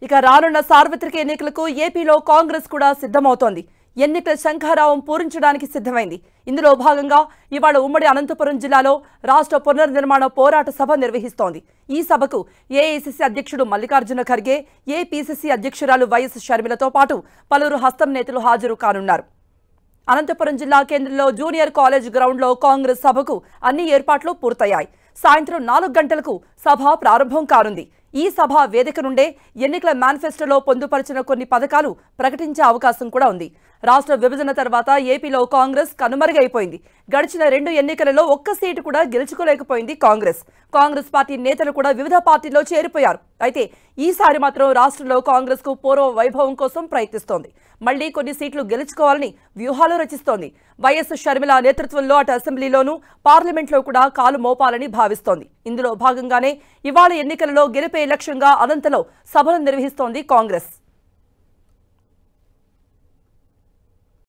ఇక రానున్న సార్వత్రిక ఎన్నికలకు ఏపీలో కాంగ్రెస్ కూడా సిద్ధమవుతోంది ఎన్నికల శంఖారావం పూరించడానికి సిద్ధమైంది ఇందులో భాగంగా ఇవాళ ఉమ్మడి అనంతపురం జిల్లాలో రాష్ట్ర పునర్నిర్మాణ పోరాట సభ నిర్వహిస్తోంది ఈ సభకు ఏఐసిసి అధ్యక్షుడు మల్లికార్జున ఖర్గే ఏపీసీసీ అధ్యక్షురాలు వైఎస్ షర్మిలతో పాటు పలువురు హస్తం నేతలు హాజరు కానున్నారు అనంతపురం జిల్లా కేంద్రంలో జూనియర్ కాలేజ్ గ్రౌండ్లో కాంగ్రెస్ సభకు అన్ని ఏర్పాట్లు పూర్తయ్యాయి సాయంత్రం నాలుగు గంటలకు సభ ప్రారంభం కానుంది ఈ సభ వేదిక నుండే ఎన్నికల మేనిఫెస్టోలో పొందుపరిచిన కొన్ని పథకాలు ప్రకటించే అవకాశం కూడా ఉంది రాష్ట్ర విభజన తర్వాత ఏపీలో కాంగ్రెస్ కనుమరుగైపోయింది గడిచిన రెండు ఎన్నికలలో ఒక్క సీటు కూడా గెలుచుకోలేకపోయింది కాంగ్రెస్ కాంగ్రెస్ పార్టీ నేతలు కూడా వివిధ పార్టీల్లో చేరిపోయారు అయితే ఈసారి మాత్రం రాష్ట్రంలో కాంగ్రెస్ కు పూర్వ వైభవం కోసం ప్రయత్నిస్తోంది మళ్లీ కొన్ని సీట్లు గెలుచుకోవాలని వ్యూహాలు రచిస్తోంది వైఎస్ షర్మిల నేతృత్వంలో అటు అసెంబ్లీలోనూ పార్లమెంట్లో కూడా కాలు మోపాలని భావిస్తోంది ఇందులో భాగంగానే ఇవాళ ఎన్నికలలో గెలిపే లక్ష్యంగా అనంతలో సభలు నిర్వహిస్తోంది కాంగ్రెస్